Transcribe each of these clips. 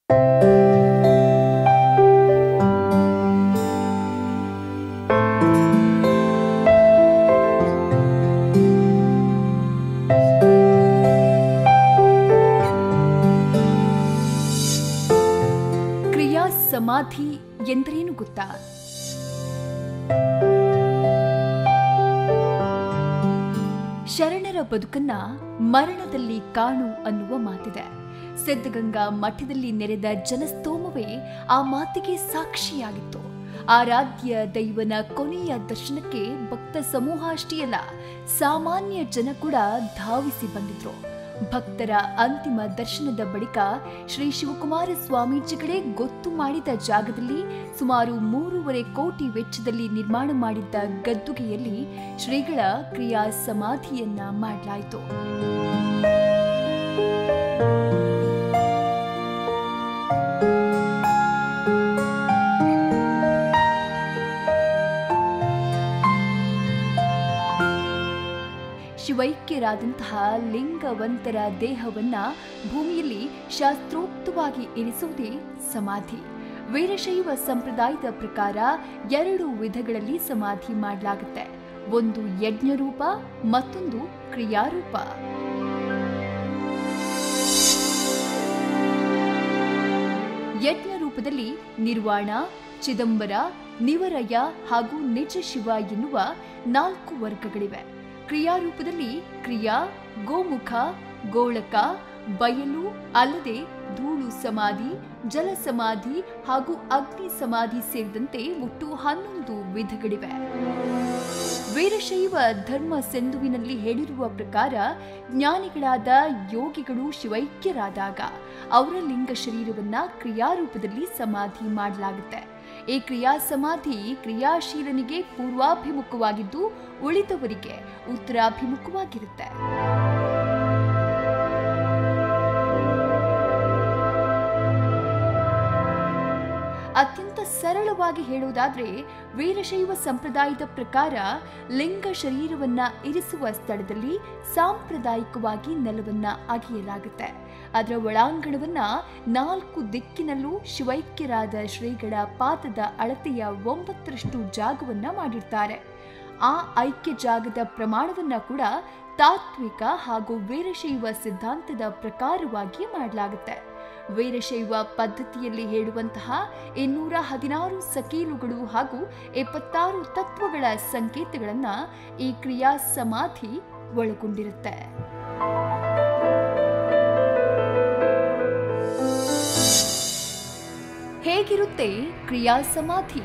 ಕ್ರಿಯಾ ಸಮಾಧಿ ಎಂದರೇನು ಗೊತ್ತಾ ಶರಣರ ಬದುಕನ್ನ ಮರಣದಲ್ಲಿ ಕಾಣು ಅನ್ನುವ ಮಾತಿದೆ ಸಿದ್ಧಗಂಗಾ ಮಠದಲ್ಲಿ ನೆರೆದ ಜನಸ್ತೋಮವೇ ಆ ಮಾತಿಗೆ ಸಾಕ್ಷಿಯಾಗಿತ್ತು ಆರಾಧ್ಯ ದೈವನ ಕೊನೆಯ ದರ್ಶನಕ್ಕೆ ಭಕ್ತ ಸಮೂಹ ಅಷ್ಟೇ ಅಲ್ಲ ಸಾಮಾನ್ಯ ಜನ ಕೂಡ ಧಾವಿಸಿ ಬಂದಿದ್ರು ಭಕ್ತರ ಅಂತಿಮ ದರ್ಶನದ ಬಳಿಕ ಶ್ರೀ ಶಿವಕುಮಾರ ಸ್ವಾಮೀಜಿಗಳೇ ಗೊತ್ತು ಮಾಡಿದ ಜಾಗದಲ್ಲಿ ಸುಮಾರು ಮೂರುವರೆ ಕೋಟಿ ವೆಚ್ಚದಲ್ಲಿ ನಿರ್ಮಾಣ ಮಾಡಿದ್ದ ಗದ್ದುಗೆಯಲ್ಲಿ ಶ್ರೀಗಳ ಕ್ರಿಯಾ ಸಮಾಧಿಯನ್ನ ಮಾಡಲಾಯಿತು ಶಿವೈಕ್ಯರಾದಂತಹ ಲಿಂಗವಂತರ ದೇಹವನ್ನ ಭೂಮಿಯಲ್ಲಿ ಶಾಸ್ತ್ರೋಕ್ತವಾಗಿ ಇರಿಸುವುದೇ ಸಮಾಧಿ ವೀರಶೈವ ಸಂಪ್ರದಾಯದ ಪ್ರಕಾರ ಎರಡು ವಿಧಗಳಲ್ಲಿ ಸಮಾಧಿ ಮಾಡಲಾಗುತ್ತೆ ಒಂದು ಯಜ್ಞರೂಪ ಮತ್ತೊಂದು ಕ್ರಿಯಾರೂಪ ಯಜ್ಞ ರೂಪದಲ್ಲಿ ನಿರ್ವಾಣ ಚಿದಂಬರ ನಿವರಯ ಹಾಗೂ ನಿಜ ಶಿವ ಎನ್ನುವ ನಾಲ್ಕು ವರ್ಗಗಳಿವೆ ಕ್ರಿಯಾರೂಪದಲ್ಲಿ ಕ್ರಿಯಾ ಗೋಮುಖ ಗೋಳಕ ಬಯಲು ಅಲ್ಲದೆ ಧೂಳು ಸಮಾಧಿ ಜಲ ಸಮಾಧಿ ಹಾಗೂ ಅಗ್ನಿ ಸಮಾಧಿ ಸೇರಿದಂತೆ ಒಟ್ಟು ಹನ್ನೊಂದು ವಿಧಗಳಿವೆ ವೀರಶೈವ ಧರ್ಮ ಸಿಂಧುವಿನಲ್ಲಿ ಹೇಳಿರುವ ಪ್ರಕಾರ ಜ್ಞಾನಿಗಳಾದ ಯೋಗಿಗಳು ಶಿವೈಕ್ಯರಾದಾಗ ಅವರ ಲಿಂಗ ಶರೀರವನ್ನ ಕ್ರಿಯಾರೂಪದಲ್ಲಿ ಸಮಾಧಿ ಮಾಡಲಾಗುತ್ತೆ ಈ ಕ್ರಿಯಾ ಸಮಾಧಿ ಕ್ರಿಯಾಶೀಲನಿಗೆ ಪೂರ್ವಾಭಿಮುಖವಾಗಿದ್ದು ಉಳಿದವರಿಗೆ ಉತ್ತರಾಭಿಮುಖವಾಗಿರುತ್ತೆ ಅತ್ಯಂತ ಸರಳವಾಗಿ ಹೇಳುವುದಾದ್ರೆ ವೀರಶೈವ ಸಂಪ್ರದಾಯದ ಪ್ರಕಾರ ಲಿಂಗ ಶರೀರವನ್ನ ಇರಿಸುವ ಸ್ಥಳದಲ್ಲಿ ಸಾಂಪ್ರದಾಯಿಕವಾಗಿ ನೆಲವನ್ನ ಅಗೆಯಲಾಗುತ್ತೆ ಅದರ ಒಳಾಂಗಣವನ್ನ ನಾಲ್ಕು ದಿಕ್ಕಿನಲ್ಲೂ ಶಿವೈಕ್ಯರಾದ ಶ್ರೀಗಳ ಪಾದದ ಅಳತೆಯ ಒಂಬತ್ತರಷ್ಟು ಜಾಗವನ್ನ ಮಾಡಿರ್ತಾರೆ ಆ ಐಕ್ಯ ಜಾಗದ ಪ್ರಮಾಣವನ್ನ ಕೂಡ ತಾತ್ವಿಕ ಹಾಗೂ ವೀರಶೈವ ಸಿದ್ಧಾಂತದ ಪ್ರಕಾರವಾಗಿ ಮಾಡಲಾಗುತ್ತೆ ವೀರಶೈವ ಪದ್ಧತಿಯಲ್ಲಿ ಹೇಳುವಂತಹ ಇನ್ನೂರ ಹದಿನಾರು ಸಕೀಲುಗಳು ಹಾಗೂ ಎಪ್ಪತ್ತಾರು ತತ್ವಗಳ ಸಂಕೇತಗಳನ್ನ ಈ ಕ್ರಿಯಾ ಸಮಾಧಿ ಒಳಗೊಂಡಿರುತ್ತೆ ಹೇಗಿರುತ್ತೆ ಕ್ರಿಯಾ ಸಮಾಧಿ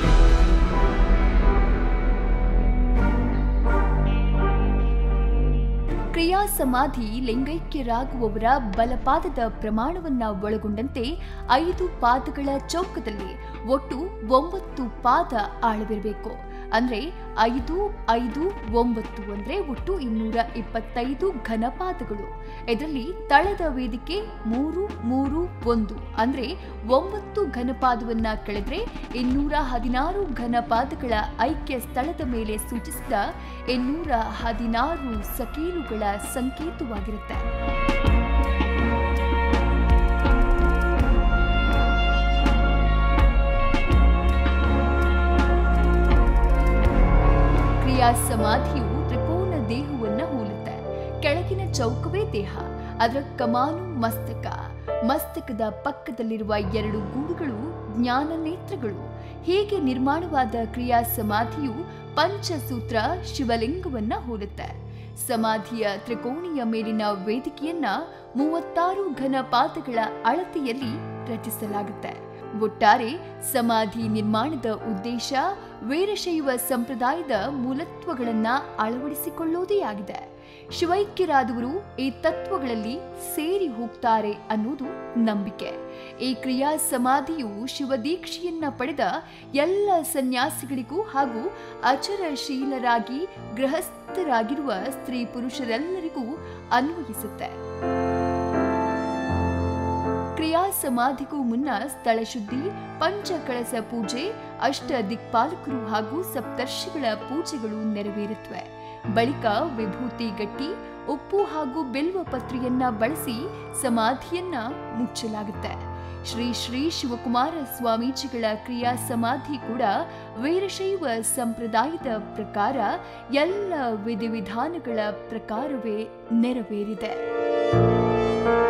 ಕ್ರಿಯಾ ಸಮಾಧಿ ಲಿಂಗೈಕ್ಯರಾಗುವವರ ಬಲಪಾದದ ಪ್ರಮಾಣವನ್ನ ಒಳಗೊಂಡಂತೆ ಐದು ಪಾದಗಳ ಚೌಕದಲ್ಲಿ ಒಟ್ಟು ಒಂಬತ್ತು ಪಾದ ಆಳವಿರಬೇಕು ಅಂದ್ರೆ ಐದು ಐದು ಒಂಬತ್ತು ಅಂದ್ರೆ ಒಟ್ಟು ಇನ್ನೂರ ಇಪ್ಪತ್ತೈದು ಘನಪಾದಗಳು ಇದರಲ್ಲಿ ತಳದ ವೇದಿಕೆ ಮೂರು ಮೂರು ಒಂದು ಅಂದ್ರೆ ಒಂಬತ್ತು ಘನಪಾದವನ್ನ ಕಳೆದ್ರೆ ಇನ್ನೂರ ಹದಿನಾರು ಘನಪಾದಗಳ ಐಕ್ಯ ಸ್ಥಳದ ಮೇಲೆ ಸೂಚಿಸಿದ ಇನ್ನೂರ ಹದಿನಾರು ಸಕೀಲುಗಳ ಸಂಕೇತವಾಗಿರುತ್ತೆ ಕ್ರಿಯಾ ಸಮಾಧಿಯು ತ್ರಿಕೋನ ದೇಹವನ್ನ ಹೋಲುತ್ತೆ ಕೆಳಗಿನ ಚೌಕವೇ ದೇಹ ಅದರ ಕಮಾನು ಮಸ್ತಕ ಮಸ್ತಕದ ಪಕ್ಕದಲ್ಲಿರುವ ಎರಡು ಗೂಡುಗಳು ಜ್ಞಾನ ನೇತ್ರಗಳು ಹೀಗೆ ನಿರ್ಮಾಣವಾದ ಕ್ರಿಯಾ ಸಮಾಧಿಯು ಪಂಚಸೂತ್ರ ಶಿವಲಿಂಗವನ್ನ ಹೋಲುತ್ತೆ ಸಮಾಧಿಯ ತ್ರಿಕೋಣಿಯ ಮೇಲಿನ ವೇದಿಕೆಯನ್ನ ಮೂವತ್ತಾರು ಘನಪಾತಗಳ ಅಳತೆಯಲ್ಲಿ ರಚಿಸಲಾಗುತ್ತೆ ಒಟ್ಟಾರೆ ಸಮಾಧಿ ನಿರ್ಮಾಣದ ಉದ್ದೇಶ ವೀರಶೈವ ಸಂಪ್ರದಾಯದ ಮೂಲತ್ವಗಳನ್ನ ಅಳವಡಿಸಿಕೊಳ್ಳುವುದೇ ಆಗಿದೆ ಶಿವೈಕ್ಯರಾದವರು ಈ ತತ್ವಗಳಲ್ಲಿ ಸೇರಿ ಹೋಗ್ತಾರೆ ಅನ್ನೋದು ನಂಬಿಕೆ ಈ ಕ್ರಿಯಾ ಸಮಾಧಿಯು ಶಿವದೀಕ್ಷೆಯನ್ನ ಪಡೆದ ಎಲ್ಲ ಸನ್ಯಾಸಿಗಳಿಗೂ ಹಾಗೂ ಅಚರಶೀಲರಾಗಿ ಗೃಹಸ್ಥರಾಗಿರುವ ಸ್ತ್ರೀ ಪುರುಷರೆಲ್ಲರಿಗೂ ಅನ್ವಯಿಸುತ್ತೆ ಕ್ರಿಯಾ ಸಮಾಧಿಗೂ ಮುನ್ನ ಸ್ಥಳ ಶುದ್ಧಿ ಪಂಚಕಳಸ ಪೂಜೆ ಅಷ್ಟ ದಿಕ್ಪಾಲಕರು ಹಾಗೂ ಸಪ್ತರ್ಷಿಗಳ ಪೂಜೆಗಳು ನೆರವೇರುತ್ತವೆ ಬಳಿಕ ವಿಭೂತಿ ಗಟ್ಟಿ ಉಪ್ಪು ಹಾಗೂ ಬಿಲ್ವ ಪತ್ರೆಯನ್ನ ಬಳಸಿ ಸಮಾಧಿಯನ್ನ ಮುಚ್ಚಲಾಗುತ್ತೆ ಶ್ರೀ ಶ್ರೀ ಶಿವಕುಮಾರ ಸ್ವಾಮೀಜಿಗಳ ಕ್ರಿಯಾ ಸಮಾಧಿ ಕೂಡ ವೀರಶೈವ ಸಂಪ್ರದಾಯದ ಪ್ರಕಾರ ಎಲ್ಲ ವಿಧಿವಿಧಾನಗಳ ಪ್ರಕಾರವೇ ನೆರವೇರಿದೆ